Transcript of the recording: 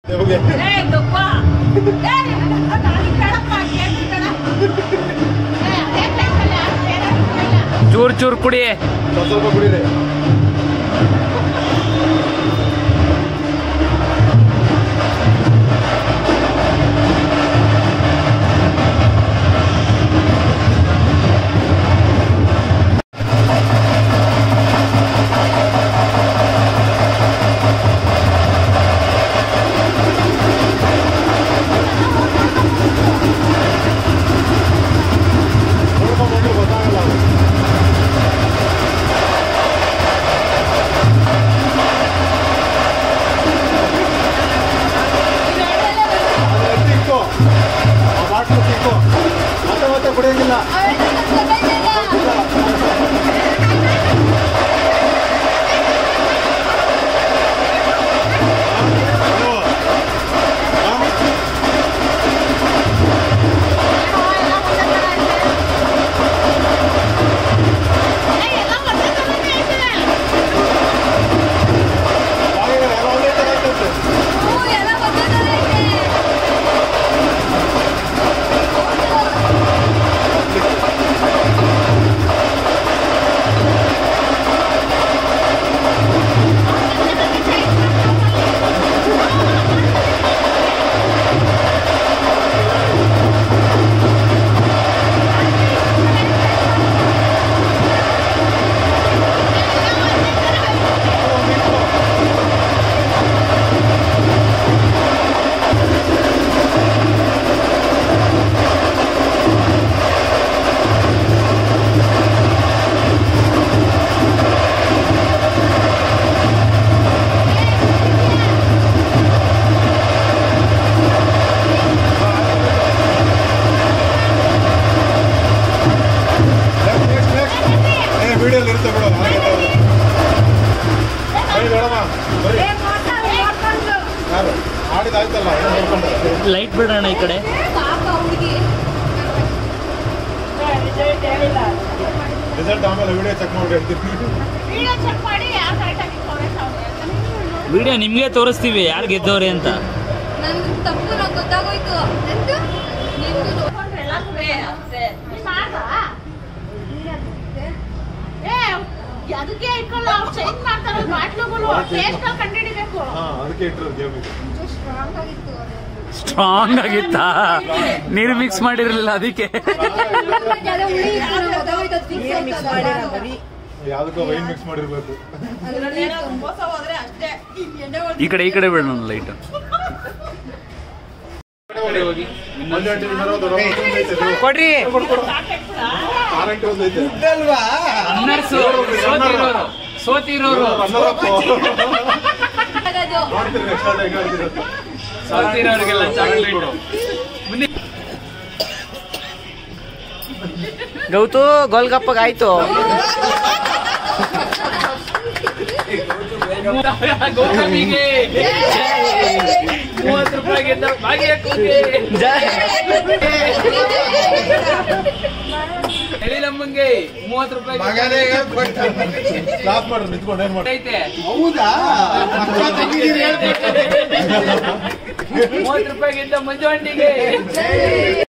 ಹೋಗಿ ಏ ದಪ್ಪ ಏ ನಾನು ಕೇಳಪ್ಪ ಕೇಳ್ತಿದ್ದಾನ ಏ ಅದೇ ಟೈಮಲ್ಲಿ ಯಾರು ಬೇರೆ ಕೇಳಲ್ಲ ಚೂರ್ ಚೂರ್ ಕುಡಿ ಸ್ವಲ್ಪ ಸ್ವಲ್ಪ ಕುಡೀರಿ ನೋಡ್ಕೊಂಡ್ ಬಂದ್ರೆ ಗೊತ್ತಾಗಲ್ಲ ಅದು. ಅದು ತಿಕ್ಕು. ಆ ಬಾಟ್ಲು ತಿಕ್ಕು. ಮತ್ತೆ ಮತ್ತೆ ಕುಡಿಯಂಗಿಲ್ಲ ಹಲೋ. ಹಾ? ಬಾಯಿಗೆ ಎಲ್ಲ ಒಂದೇ ತರ ಆಗ್ತೈತೆ. Next, next, next. ಏ, ವಿಡಿಯೋಲಿ ಇರುತ್ತೆ ಬಿಡು ನನಗೆ ಗೊತ್ತಾಗಲ್ಲ. ಬರೀ ಬೇಡಮ್ಮ ಬರೀ ಯಾರು ಆಡಿದಾಯ್ತಲ್ಲ ಏನೋ ನೋಡ್ಕೊಂಡು ಲೈಟ್ ಬಿಡೋಣ ಈ ಕಡೆ ರಿಸಲ್ಟ್ ಆಮೇಲೆ ವಿಡಿಯೋ ಚೆಕ್ ಮಾಡಿ ಹೇಳ್ತೀನಿ ವಿಡಿಯೋ ಚೆಕ್ ಮಾಡಿ ಯಾರು ಕರೆಕ್ಟಾಗಿ ತೋರಿಸ್ತಾವ್ರೆ ಅಂತ ನೀವು ವಿಡಿಯೋ ನಿಮ್ಗೆ ತೋರಿಸ್ತೀವಿ ಯಾರು ಗೆದ್ದವ್ರೆ ಅಂತ ನಂದು ತಪ್ಪು ನಂಗೆ ಗೊತ್ತಾಗೋಯ್ತು ಎಂತ ನಿಮ್ದು ನೋಡ್ಕೊಂಡ್ರೆ ಎಲ್ಲಾರ್ಗೂ ಅಷ್ಟೇ ನೀನ್ ಮಾಡ್ದ? ಏ ಅದಕ್ಕೆ ಇಟ್ಕೊಳ್ಳೋ ಅವ್ರು ಚೇಂಜ್ ಮಾಡ್ತಾರ ಬಾಟ್ಲುಗಳು ಟೇಸ್ಟ್ ಕಂಡುಹಿಡಿಬೇಕು ಹಾ ಅದಕ್ಕೆ ಇಟ್ಟಿರೋದು ಗೇಮ್ ಇದು ಸ್ಟ್ರಾಂಗ್ ಆಗಿತ್ತು ಅದು. ಸ್ಟ್ರಾಂಗ್ ಆಗಿತ್ತಾ ನೀರು ಮಿಕ್ಸ್ ಮಾಡಿರಲಿಲ್ಲ ಅದಕ್ಕೆ ಅದೇ ಹುಳಿ ಇತ್ತು, ನಂಗ್ ಗೊತ್ತಾಗೋಯ್ತು ಅದು fix ಆಯ್ತು ಅದು. ಯಾವ್ದಕ್ಕೋ ವೈನ್ ಮಿಕ್ಸ್ ಮಾಡಿರ್ಬೇಕು ಅದ್ರಲ್ಲಿ ಇತ್ತು. ಮೋಸ ಹೋದ್ರೆ ಅಷ್ಟೇ ಎಣ್ಣೆ ಈ ಕಡೆ ಈ ಕಡೆ ಬಿಡೋಣ ಲೈಟ್ ಒಂದೇ ಟೀಮ್ ಇರೋದು ದೊಡ್ಡ ಟೀಮ್ ಐತೆ ಇದು. ಕೊಡ್ರಿ ಆರೆಂಟು ಒಂದು ಐತೆ ಸೋತಿರೋರು Runner up. ಅದು. ನೋಡ್ತೀರಿ next ಆಟ ಹೆಂಗ್ ಆಡ್ತೀರಿ ಅಂತ. ಸೋತಿರೋರಿಗೆಲ್ಲ ಚಾಕ್ಲೇಟ್ ಗೌತು ಗೋಲ್ಗಪ್ಪಗೆ ಆಯ್ತು ಗೌತಮಿಗೆ ಮೂವತ್ತು ರೂಪಾಯಿಗಿಂತ ಭಾಗ್ಯಕ್ಕೂಗೆ ಎಳಿಲಮ್ಮಂಗೆ ಮೂವತ್ತು ರೂಪಾಯಿ Clap ಮಾಡ್ರಿ ನಿಂತ್ಕೊಂಡು ಏನ್ ಮಾಡಿ ಐತೆ ಹೌದಾ ಮೂವತ್ತು ರೂಪಾಯಿಗಿಂತ ಮಂಜು ಹಂಡಿಗೆ